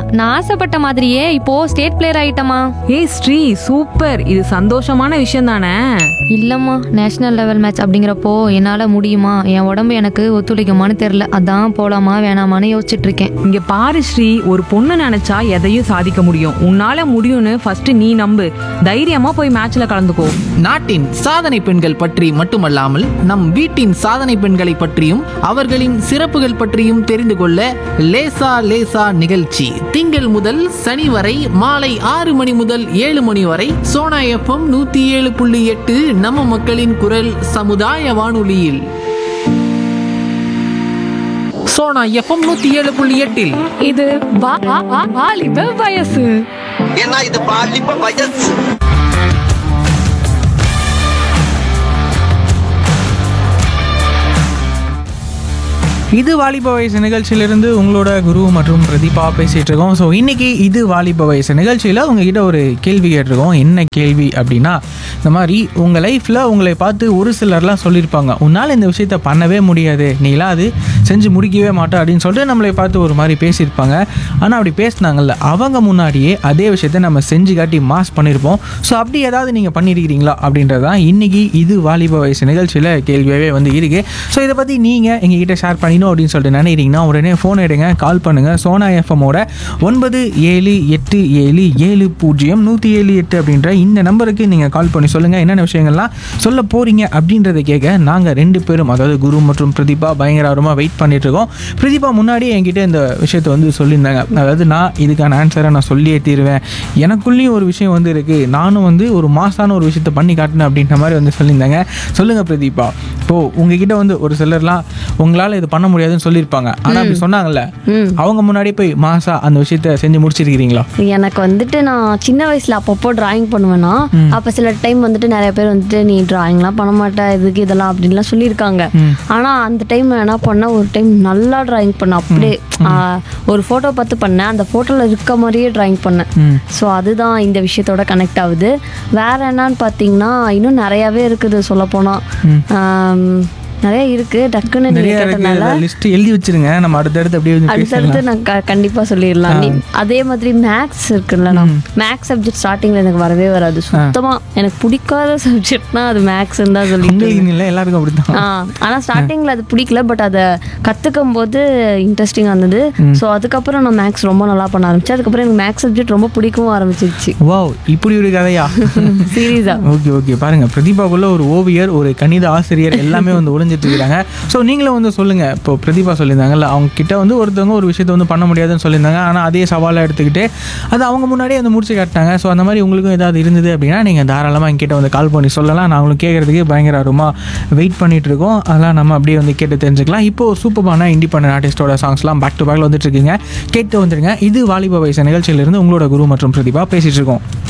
நான் ஆசைப்பட்ட மாதிரியே இப்போ ஸ்டேட் பிளேயர் ஆயிட்டமா ஏய் ஸ்ரீ சூப்பர் இது சந்தோஷமான விஷயம் தானே இல்லம்மா நேஷனல் லெவல் மேட்ச் அப்படிங்கிறப்போ என்னால முடியுமா என் உடம்பு எனக்கு ஒத்துழைக்குமான்னு தெரியல அதான் போலாமா வேணாமான்னு யோசிச்சுட்டு இருக்கேன் இங்க பாரு ஸ்ரீ ஒரு பொண்ணு நினைச்சா எதையும் சாதிக்க முடியும் உன்னால முடியும்னு ஃபர்ஸ்ட் நீ நம்பு தைரியமா போய் மேட்ச்ல கலந்துக்கோ நாட்டின் சாதனை பெண்கள் பற்றி மட்டுமல்லாமல் நம் வீட்டின் சாதனை பெண்களை பற்றியும் அவர்களின் சிறப்புகள் பற்றியும் தெரிந்து கொள்ள லேசா லேசா நிகழ்ச்சி திங்கள் முதல் சனி வரை மாலை ஆறு மணி முதல் ஏழு மணி வரை சோனா எஃப்எம் நூத்தி ஏழு புள்ளி எட்டு நம்ம மக்களின் குரல் சமுதாய வானொலியில் சோனா எஃப்எம் நூத்தி ஏழு புள்ளி எட்டில் இது வா- வா- வா- வாலிப வயசு ஏன்னா இது பாலிப்ப வயசு இது வாலிப வயசு நிகழ்ச்சியிலிருந்து உங்களோட குரு மற்றும் பிரதீபா பேசிட்டு இருக்கோம் ஸோ இன்னைக்கு இது வாலிப வயசு நிகழ்ச்சியில் உங்ககிட்ட ஒரு கேள்வி கேட்டிருக்கோம் என்ன கேள்வி அப்படின்னா இந்த மாதிரி உங்கள் லைஃப்பில் உங்களை பார்த்து ஒரு சிலர்லாம் சொல்லியிருப்பாங்க உன்னால் இந்த விஷயத்த பண்ணவே முடியாது நீலாம் அது செஞ்சு முடிக்கவே மாட்டேன் அப்படின்னு சொல்லிட்டு நம்மளை பார்த்து ஒரு மாதிரி பேசியிருப்பாங்க ஆனால் அப்படி பேசினாங்கல்ல அவங்க முன்னாடியே அதே விஷயத்த நம்ம செஞ்சு காட்டி மாஸ் பண்ணியிருப்போம் ஸோ அப்படி ஏதாவது நீங்கள் பண்ணியிருக்கிறீங்களா அப்படின்றது தான் இன்னைக்கு இது வாலிப வயசு நிகழ்ச்சியில் கேள்வியாகவே வந்து இருக்கு ஸோ இதை பற்றி நீங்கள் எங்ககிட்ட ஷேர் பண்ணிக்கணும் அப்படின்னு சொல்லிட்டு நினைக்கிறீங்கன்னா உடனே ஃபோன் எடுங்க கால் பண்ணுங்கள் சோனா எஃப்எம்மோட ஒன்பது ஏழு எட்டு ஏழு ஏழு பூஜ்ஜியம் நூற்றி ஏழு எட்டு அப்படின்ற இந்த நம்பருக்கு நீங்கள் கால் பண்ணி சொல்லுங்கள் என்னென்ன விஷயங்கள்லாம் சொல்ல போகிறீங்க அப்படின்றத கேட்க நாங்கள் ரெண்டு பேரும் அதாவது குரு மற்றும் பிரதீபா பயங்கரமாக வெயிட் பண்ணிட்டு இருக்கோம் பிரதீபா முன்னாடியே என்கிட்ட இந்த விஷயத்தை வந்து சொல்லியிருந்தாங்க அதாவது நான் இதுக்கான ஆன்சரை நான் சொல்லியே தீருவேன் எனக்குள்ளேயும் ஒரு விஷயம் வந்து இருக்குது நானும் வந்து ஒரு மாசான ஒரு விஷயத்தை பண்ணி காட்டினேன் அப்படின்ற மாதிரி வந்து சொல்லியிருந்தாங்க சொல்லுங்கள் பிரதீபா இப்போது உங்ககிட்ட வந்து ஒரு சிலர்லாம் உங்களால் இது பண்ண முடியாதுன்னு சொல்லியிருப்பாங்க ஆனால் அப்படி சொன்னாங்கல்ல அவங்க முன்னாடி போய் மாசா அந்த விஷயத்த செஞ்சு முடிச்சிருக்கிறீங்களா எனக்கு வந்துட்டு நான் சின்ன வயசுல அப்பப்போ டிராயிங் பண்ணுவேன்னா அப்ப சில டைம் வந்துட்டு நிறைய பேர் வந்துட்டு நீ டிராயிங்லாம் பண்ண மாட்ட இதுக்கு இதெல்லாம் அப்படின்லாம் சொல்லியிருக்காங்க ஆனா அந்த டைம் என்ன பண்ண ஒரு டைம் நல்லா டிராயிங் பண்ண அப்படியே ஆ, ஒரு போட்டோ பார்த்து பண்ணேன் அந்த போட்டோல இருக்க மாதிரியே டிராயிங் பண்ணேன் ஸோ அதுதான் இந்த விஷயத்தோட கனெக்ட் ஆகுது வேற என்னன்னு பார்த்தீங்கன்னா இன்னும் நிறையவே இருக்குது சொல்ல போனா நிறைய இருக்கு டக்குன்னு நீங்க நிறைய கேட்டனால இருக்கு லிஸ்ட் எழுதி வச்சிருங்க நம்ம அடுத்தடுத்து அப்படியே வந்து அடுத்தடுத்து பேசலாம் நான் க- கண்டிப்பா சொல்லிடலாம் நீ- அதே மாதிரி மேக்ஸ் இருக்குல்ல நான் மேக்ஸ் சப்ஜெக்ட் ஸ்டார்டிங்ல எனக்கு வரவே வராது சுத்தமா எனக்கு பிடிக்காத சப்ஜெக்ட்னா அது மேக்ஸ் தான் சொல்லிட்டு உங்களுக்கு இல்லை எல்லாருக்கும் அப்படித்தான் ஆ, ஆனா ஸ்டார்டிங்ல அது பிடிக்கல பட் அதை கத்துக்கும் போது இன்ட்ரெஸ்டிங்கா இருந்தது ஸோ அதுக்கப்புறம் நான் மேக்ஸ் ரொம்ப நல்லா பண்ண ஆரம்பிச்சேன் அதுக்கப்புறம் எனக்கு மேக்ஸ் சப்ஜெக்ட் ரொம்ப பிடிக்கவும் ஆரம்பிச்சிருச்சு வாவ் இப்படி ஒரு கதையா சீரியஸா ஓகே ஓகே பாருங்க பிரதீபாக்குள்ள ஒரு ஓவியர் ஒரு கணித ஆசிரியர் எல்லாமே வந்து ஒளிஞ்சிட்டு இருக்காங்க ஸோ நீங்களும் வந்து சொல்லுங்க இப்போ பிரதீபா சொல்லியிருந்தாங்கல்ல அவங்க கிட்ட வந்து ஒருத்தவங்க ஒரு விஷயத்தை வந்து பண்ண முடியாதுன்னு சொல்லியிருந்தாங்க ஆனால் அதே சவாலாக எடுத்துக்கிட்டு அது அவங்க முன்னாடியே வந்து முடிச்சு காட்டினாங்க ஸோ அந்த மாதிரி உங்களுக்கும் ஏதாவது இருந்தது அப்படின்னா நீங்கள் தாராளமாக எங்கிட்ட வந்து கால் பண்ணி சொல்லலாம் நாங்களும் கேட்கறதுக்கு பயங்கர ஆர்வமாக வெயிட் பண்ணிட்டு இருக்கோம் அதெல்லாம் நம்ம அப்படியே வந்து கேட்டு தெரிஞ்சுக்கலாம் இப்போ சூப்பரான இண்டிபெண்டன்ட் ஆர்டிஸ்டோட சாங்ஸ்லாம் பேக் டு பேக்கில் வந்துட்டு இருக்கீங்க கேட்டு வந்துருங்க இது வாலிப வயசு நிகழ்ச்சியிலிருந்து உங்களோட குரு மற்றும் பிரதீபா பேசிட்டு இருக்கோம்